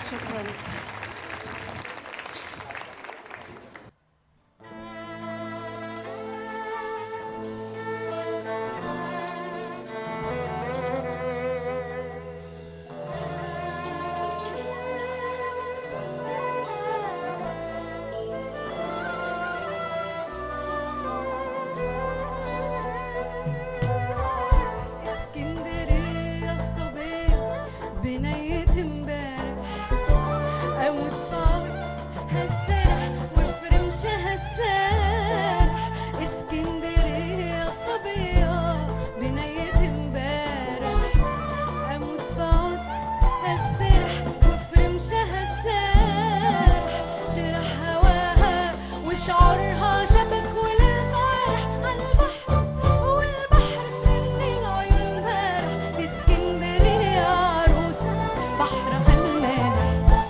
شكرا اسكندرية الصبية بنية امبارح أموت في عود هالسرح وفي رمشها السارح اسكندرية الصبية بنية امبارح أموت في عود هالسرح وفي رمشها السارح شرح هواها وشعرها شبك وللطارح عالبحر والبحر مني العيون بارح دي اسكندرية عروسة بحرها المالح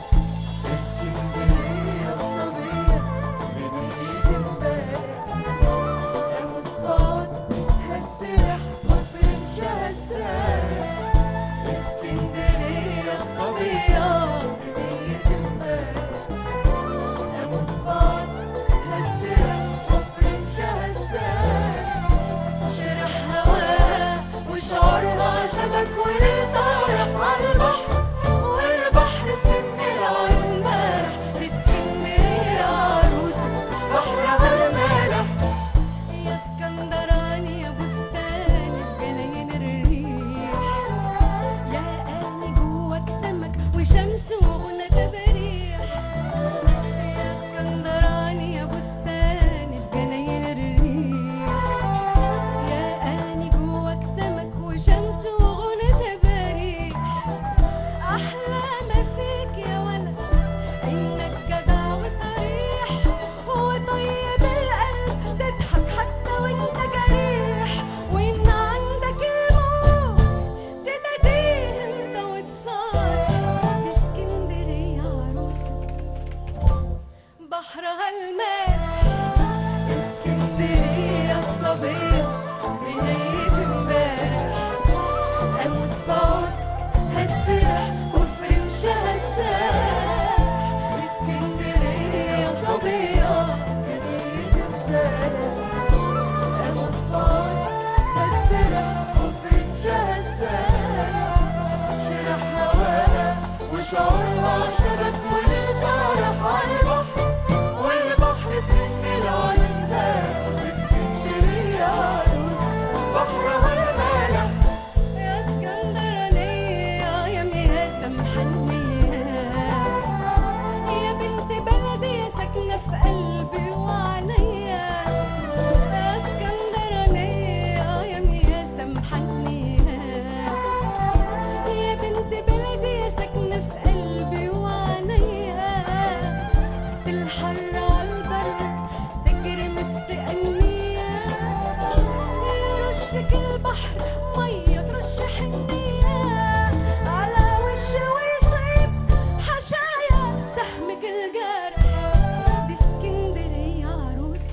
اسكندرية الصبية بنية امبارح أموت في عود هالسرح وفي رمشها السارح اسكندرية الصبية بنية امبارح أموت في عود هالسرح وفي رمشها السارح شرح هواها وشعرها شبك وللطارح عالبحر والبحر في من العيون مالح دي اسكندرية عروسة بحرها المالح يا اسكندراني يا بستاني في جناين الريح يا قاني جواك سمك وشمس وغنى تباريح يا اسكندراني يا بستاني في جناين الريح يا قاني جواك سمك وشمس وغنى تباريح احلى ما فيك يا ولد انك جدع وصريح وطيب القلب تضحك حتى وانت جريح وان عندك الموت تناديه انت وتصارح دي اسكندريه عروسه بحرها المالح اسكندريه الصبيه بنية امبارح اموت في عود هالسرح وفي رمشها السارح اسكندريه صبيه بنية امبارح اموت في عود هالسرح وفي رمشها السارح شرح هواها وشعورها شبك وللطارح عالبحر والبحر في من العيون بارح اسكندريه عروسه بحرها المالح يا اسكندرانية يا مياه سمحنية يا بنت بلدي يا ساكنة في قلبي وعينيا يا اسكندرانية يا مياه سمحنية يا بنت بلدي يا ساكنة في قلبي وعينيا في الحر عالبرد تجري مستقنية يرشك البحر مية ترش حنية على وش ويصيب حشايا سهمك الجارح دي اسكندرية عروسة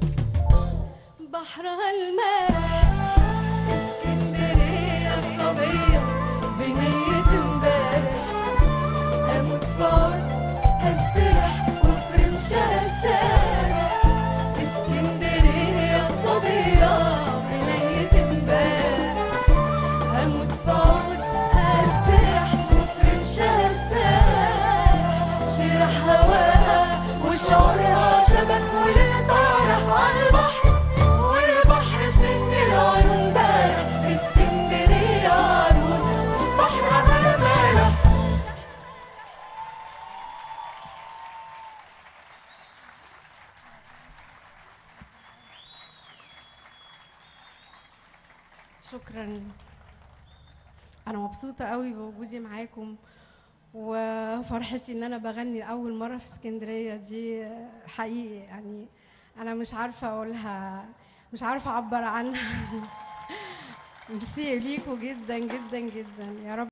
بحرها المالح اسكندرية الصبية بنية امبارح اموت في عود هالسرح وفي رمشها السارح اسكندرية الصبية بنية امبارح اموت في عود هالسرح وفي رمشها السارح شرح هواها وشعورها شبك وللطارح عالبحر والبحر في من العيون بارح اسكندرية عروسة بحرها المالح شكرا انا مبسوطه قوي بوجودي معاكم وفرحتي ان انا بغني لاول مره في اسكندريه دي حقيقي يعني انا مش عارفه اقولها مش عارفه اعبر عنها ميرسي ليكوا جدا جدا جدا يا رب